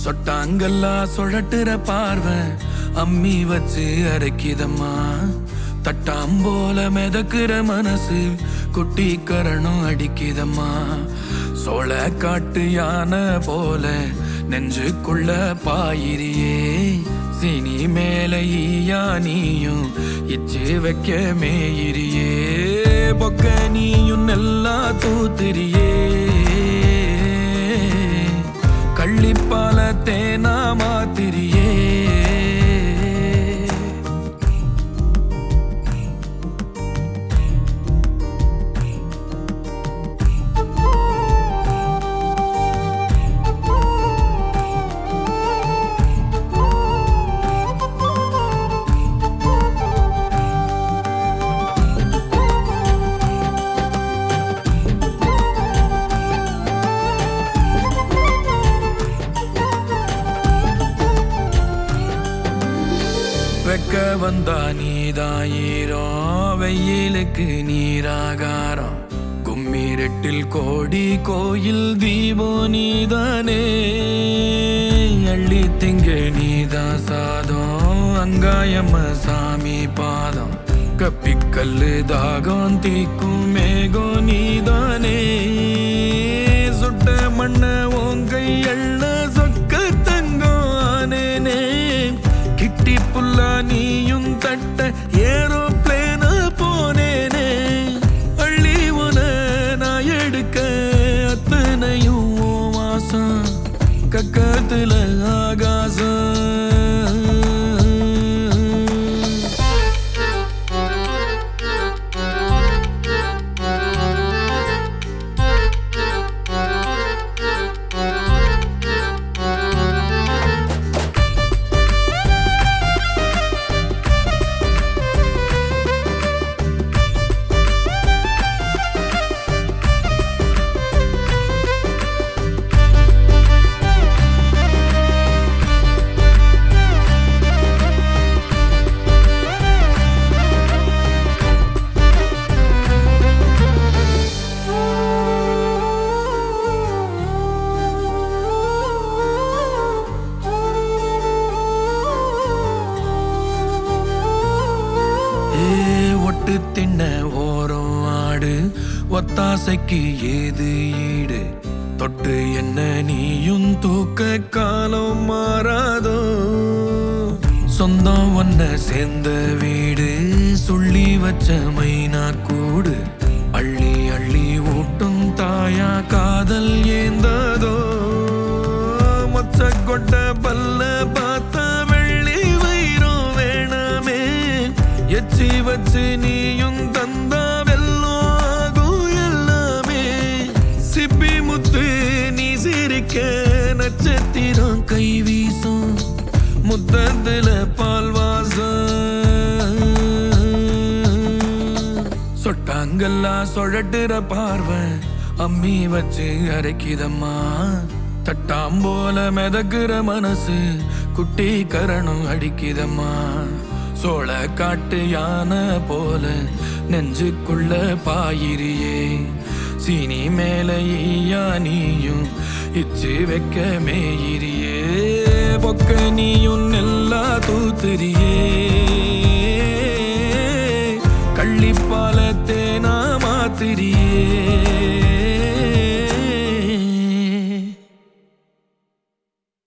சொட்டாங்கெல்லாம் சுழட்டுற பார்வை அம்மி வச்சு அரைக்கிதம்மா தட்டாம்போல மிதக்குற மனசு குட்டி கரணும் அடிக்குதம்மா சோழ காட்டு யானை போல நெஞ்சுக்குள்ள பாயிரியே சினி மேல ஈயா நீயும் இச்சு வைக்க மேயிரியே பொக்க நீயும் நல்லா தூத்திரியே கள்ளிப்பால தேனா மாத்திரியே வெக்க வந்தா நீதாயிரம் வெயிலுக்கு நீராகாரம் கும்மிரெட்டில் கோடி கோயில் தீபம் நீதானே அள்ளி திங்க நீதா சாதம் அங்காயம்ம சாமி பாதம் கப்பிக்கல்லு தாகம் தீக்கும் மேகம் நீதானே சுட்ட மண்ண ஓங்கை எள்ள சொக்க தங்கம் ஆனேனே கிட்டி புல்லா நீயும் தட்ட ஏரோப்ளேன போனேனே அள்ளி உன நான் எடுக்க அத்தனையும் உன் வாசம் கக்கத்துல ஆகாசம் ஏ ஒட்டு தின்ன ஓரம் ஆடு ஒத்தாசைக்கு ஏது ஈடு தொட்டு என்ன நீயும் தூக்க காலம் மாறாதோ சொந்தம் ஒன்ன சேர்ந்த வீடு சொல்லி வச்ச மைனா கூடு அள்ளி அள்ளி ஊட்டும் தாயா காதல் ஏந்தாதோ மொச்ச கொட்ட பல்ல பார்த்த வெள்ளி வைரம் வேணாமே எச்சி வச்சு நீயும் தந்தா வெல்லம் ஆகும் எல்லாமே சிப்பி முத்து நீ சிரிக்க நட்சத்திரம் கை வீசும் முத்தத்துல பால் வாசம் சொட்டாங்கெல்லாம் சுழட்டுற பார்வை அம்மி வச்சு அரைக்கிதம்மா தட்டாம்போல மிதக்குற மனசு குட்டி கரணும் அடிக்குதம்மா சோழ காட்டு யானை போல நெஞ்சுக்குள்ள பாயிரியே சீனி மேல ஈயா நீயும் இச்சு வைக்க மேயிரியே பொக்க நீயும் நெல்லா தூத்துரியே கள்ளிப்பால தேனா மாத்திரியே